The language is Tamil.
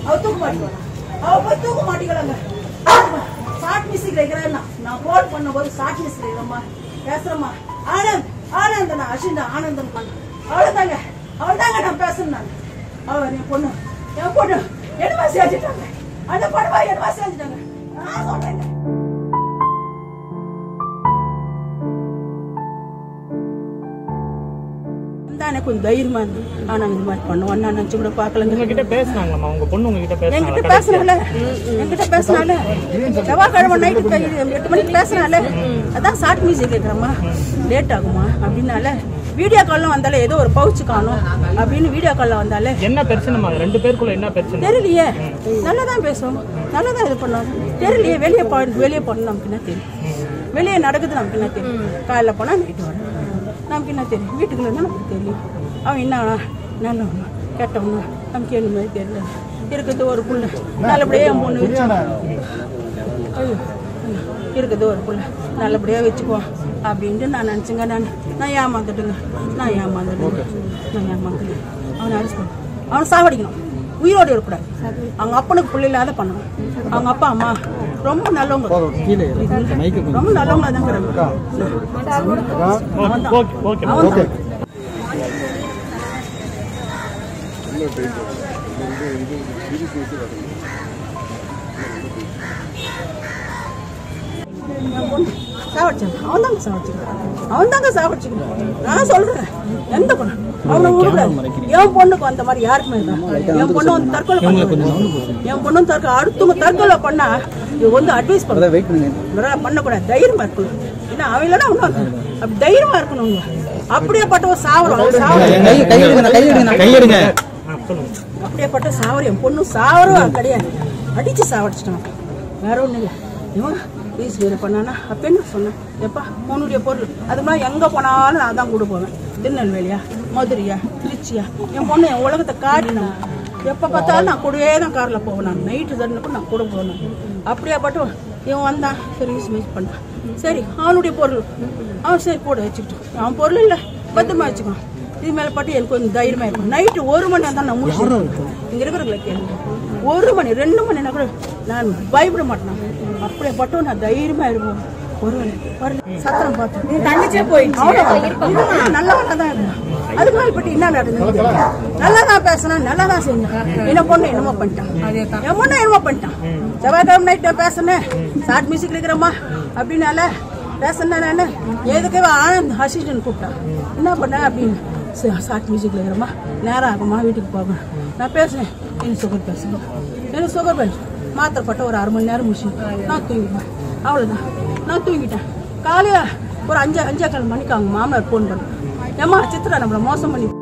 அவ தூக்க மாட்டிக்கலாம் அவ போய் தூக்க மாட்டிக்கலாங்க ஷார்ட் மியூசிக் வைக்கிறேன் நான் போன் பண்ணும்போது ஷார்ட் மியூசிக் வைக்கிறேம்மா பேசுறேம்மா ஆனந்த் ஆனந்த் நான் அஷின் ஆனந்தன் பண்ண அவ்வளவுதாங்க அவ்வளவுதாங்க நான் பேசுறேன் நான் அவ என் பொண்ணு என் பொண்ணு என்னமா செஞ்சுட்டாங்க அந்த பொண்ணு என்னமா செஞ்சுட்டாங்க நான் சொல்றேங்க தான் எனக்கு கொஞ்சம் தைரியமா இருந்து ஆனா இந்த மாதிரி பண்ணுவான்னு நான் நினைச்சு கூட பாக்கலங்க உங்ககிட்ட பேசுனாங்களாம்மா உங்க பொண்ணு உங்ககிட்ட என்கிட்ட பேசுனாங்க பேசினால என்கிட்ட பேசினால செவ்வாய்க்கிழமை நைட்டு எட்டு மணிக்கு பேசினால அதான் ஷார்ட் மியூசிக் கேட்குறம்மா லேட் ஆகுமா அப்படின்னால வீடியோ கால்லாம் வந்தாலே ஏதோ ஒரு பவுச்சு காணும் அப்படின்னு வீடியோ கால்ல வந்தாலே என்ன பிரச்சனைமா ரெண்டு பேருக்குள்ள என்ன பிரச்சனை தெரியலையே நல்லா தான் பேசுவோம் நல்லா தான் இது பண்ணோம் தெரியலையே வெளியே போ வெளியே போகணும் நமக்கு என்ன தெரியும் வெளியே நடக்குது நமக்கு என்ன தெரியும் காலைல போனால் நைட்டு வரும் நமக்கு என்ன தெரியும் வீட்டுக்குள்ள இருந்தால் நமக்கு தெரியும் அவன் என்ன நல்லவனா கெட்டவனா நமக்கு என்ன மாதிரி தெரியல இருக்குது ஒரு புள்ள நல்லபடியாக என் பொண்ணு வச்சு ஐயோ, இருக்குது ஒரு புள்ள நல்லபடியாக வச்சுக்குவோம் அப்படின்ட்டு நான் நினச்சிங்க நான் நான் ஏமாந்துட்டுங்க நான் ஏமாந்துட்டுங்க நான் ஏமாந்துட்டேன் அவனை அரெஸ்ட் பண்ண அவனை சாவடிக்கணும் உயிரோடு இருக்கக்கூடாது அவங்க அப்பனுக்கு பிள்ளை இல்லாத பண்ணணும் அவங்க அப்பா அம்மா ரொம்ப நல்லவங்க ரொம்ப நல்லவங்க தான் இருக்கிறாங்க ஓகே ஓகே அவன் தான் என் பொண்ணு சாவடிச்சான் அவன் தாங்க சாவடிச்சுக்கிறான் அவன் தாங்க சாவடிச்சுக்கிறான் நான் சொல்றேன் எந்த பொண்ணு அவனை விடக்கூடாது என் பொண்ணுக்கு அந்த மாதிரி யாருக்குமே இல்லை என் பொண்ணு வந்து தற்கொலை பண்ண என் பொண்ணு தற்கொலை அடுத்தவங்க தற்கொலை பண்ணா இது வந்து அட்வைஸ் பண்ண பண்ணக்கூடாது தைரியமா இருக்கணும் ஏன்னா அவன் இல்லைன்னா ஒன்றும் அப்படி தைரியமா இருக்கணும் அவங்க. அப்படியேப்பட்ட ஒரு சாவரம் சாவரம் கையெடுங்க ஆ, சொல்லுங்க அப்படியேப்பட்ட சாவரம் என் பொண்ணு சாவரம் கிடையாது அடிச்சு சாவடிச்சிட்டான் வேற ஒண்ணும் இல்லை இவன் வீஸ் வேலை பண்ணானா அப்ப என்ன சொன்னேன் எப்பா உன்னுடைய பொருள் அது மாதிரி எங்க போனாலும் நான் தான் கூட போவேன் திருநெல்வேலியா மதுரையா திருச்சியா என் பொண்ணு என் உலகத்தை காட்டினான் எப்ப பார்த்தாலும் நான் கூடவே தான் கார்ல போவேன் நான் நைட்டு தண்ணி கூட நான் கூட போவேன் அப்படியேப்பட்ட இவன் வந்தான் சரி யூஸ் மிஸ் பண்ணான் சரி அவனுடைய பொருள் அவன் சரி கூட வச்சுக்கிட்டான் அவன் பொருள் இல்லை பத்திரமா வச்சுக்கான் இது மேல பட்டு எனக்கு கொஞ்சம் தைரியமா இருக்கும் நைட்டு ஒரு மணி தான் நான் முடிச்சு இங்க இருக்கிறவங்களை கேளுங்க ஒரு மணி ரெண்டு மணினா கூட நான் பயப்பட மாட்டேன் அப்படியே பட்டும் நான் தைரியமா இருப்போம் ஒரு மணி வரல. சத்திரம் பார்த்தேன் தங்கச்சே போயிடுச்சு நல்லவனா தான் இருந்தான் அதுக்கு மேல பட்டு என்ன நடந்தது நல்லா தான் பேசினான் நல்லா தான் செஞ்சான் என்ன பொண்ணு என்னமோ பண்ணிட்டான் என் பொண்ணு என்னமோ பண்ணிட்டான் செவ்வாய்க்கிழமை நைட்டு பேசினேன் ஷார்ட் மியூசிக் இருக்கிறம்மா அப்படின்னால பேசினேன் நான் எதுக்கு இவன் ஆனந்த் ஹசிஷன் கூப்பிட்டான் என்ன பண்ண அப்படின்னு சரி, ஷார்ட் மியூசிக்ல இருக்கிறம்மா நேரம் ஆகுமா வீட்டுக்கு போகணும் நான் பேசுனேன் எனக்கு சுகர் பேசுனேன் எனக்கு சுகர் பேசு மாத்திரை போட்ட ஒரு அரை மணி நேரம் முடிச்சு நான் தூங்கிட்டேன் அவ்வளோதான் நான் தூங்கிட்டேன் காலையில் ஒரு அஞ்சு அஞ்சே கால் மணிக்கு அவங்க மாமனார் ஃபோன் பண்ணேன் ஏம்மா சித்ரா நம்மளை மோசம் பண்ணி